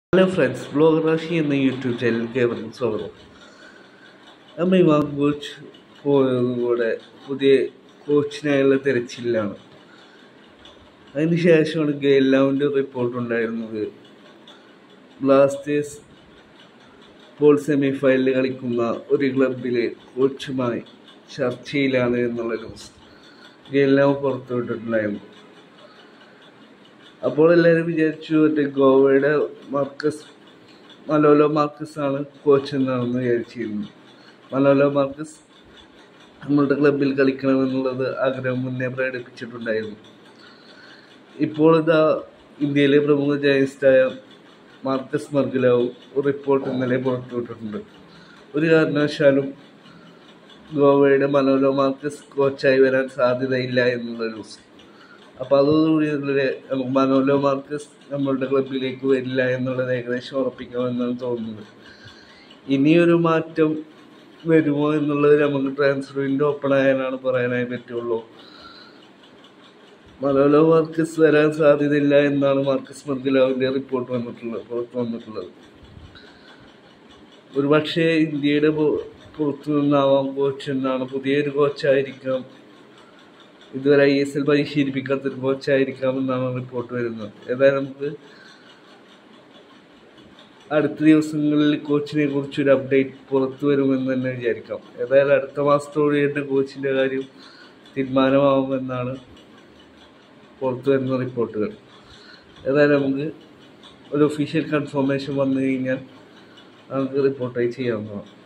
hello friends blog Rashi എന്ന YouTube ചാനലിലേക്ക് ഏവർക്കും സ്വാഗതം നമ്മൾ ഇമാം കോച്ച് പോയതുകൂടെ പുതിയ കോച്ചിനായുള്ള തിരച്ചിലാണ് അതിന് ശേഷമാണ് ഗെയിലാവിൻ്റെ റിപ്പോർട്ട് ഉണ്ടായിരുന്നത് ബ്ലാസ്റ്റേഴ്സ് ഇപ്പോൾ സെമി ഫൈനലിൽ കളിക്കുന്ന ഒരു ക്ലബിലെ കോച്ചുമായി ചർച്ചയിലാണ് എന്നുള്ള ന്യൂസ് ഗെയിലാവ് പുറത്തുവിട്ടിട്ടുണ്ടായിരുന്നു അപ്പോൾ എല്ലാവരും വിചാരിച്ചു മറ്റേ ഗോവയുടെ മാർക്കസ് മലോലോ മാർക്കസ് ആണ് കോച്ച് എന്നാണെന്ന് വിചാരിച്ചിരുന്നു മലോലോ മാർക്കസ് നമ്മളുടെ ക്ലബിൽ കളിക്കണമെന്നുള്ളത് ആഗ്രഹം മുന്നേ പ്രകടിപ്പിച്ചിട്ടുണ്ടായിരുന്നു ഇപ്പോൾ ഇതാ ഇന്ത്യയിലെ പ്രമുഖ ജേർണലിസ്റ്റായ മാർക്കസ് മർഗലാവും ഒരു റിപ്പോർട്ട് ഇന്നലെ പുറത്തുവിട്ടിട്ടുണ്ട് ഒരു കാരണവശാലും ഗോവയുടെ മനോലോ മാർക്കസ് കോച്ചായി വരാൻ സാധ്യതയില്ല എന്നുള്ള ന്യൂസ് അപ്പോൾ അതോടുകൂടി ഇതിലെ മനോലോ മാർക്കസ് നമ്മളുടെ ക്ലബിലേക്ക് വരില്ല എന്നുള്ളത് ഏകദേശം ഉറപ്പിക്കാമെന്നാണ് തോന്നുന്നത് ഇനിയൊരു മാറ്റം വരുമോ എന്നുള്ളത് നമുക്ക് ട്രാൻസ്ഫർ വിൻഡോ ഓപ്പൺ ആയാലാണ് പറയാനായി പറ്റുള്ളൂ മനോലോ മാർക്കസ് വരാൻ സാധ്യതയില്ല എന്നാണ് മാർക്കസ് മർഗലാവിൻ്റെ റിപ്പോർട്ട് വന്നിട്ടുള്ളത് പുറത്ത് വന്നിട്ടുള്ളത് ഒരു പക്ഷേ ഇന്ത്യയുടെ പു- പുറത്തു നിന്നാവാം കോച്ച് എന്നാണ് പുതിയൊരു കോച്ചായിരിക്കാം ഇതുവരെ ഐ എസ് എൽ പരിശീലിപ്പിക്കാത്തൊരു കോച്ചായിരിക്കാം എന്നാണ് റിപ്പോർട്ട് വരുന്നത് ഏതായാലും നമുക്ക് അടുത്ത ദിവസങ്ങളിൽ കോച്ചിനെ കുറിച്ചൊരു അപ്ഡേറ്റ് പുറത്തു വരുമെന്ന് തന്നെ വിചാരിക്കാം ഏതായാലും അടുത്ത മാസത്തോടെ തന്നെ കോച്ചിൻ്റെ കാര്യം തീരുമാനമാവുമെന്നാണ് പുറത്തു വരുന്ന റിപ്പോർട്ടുകൾ ഏതായാലും നമുക്ക് ഒരു ഒഫീഷ്യൽ കൺഫർമേഷൻ വന്നു കഴിഞ്ഞാൽ നമുക്ക് റിപ്പോർട്ടായി ചെയ്യാവുന്നതാണ്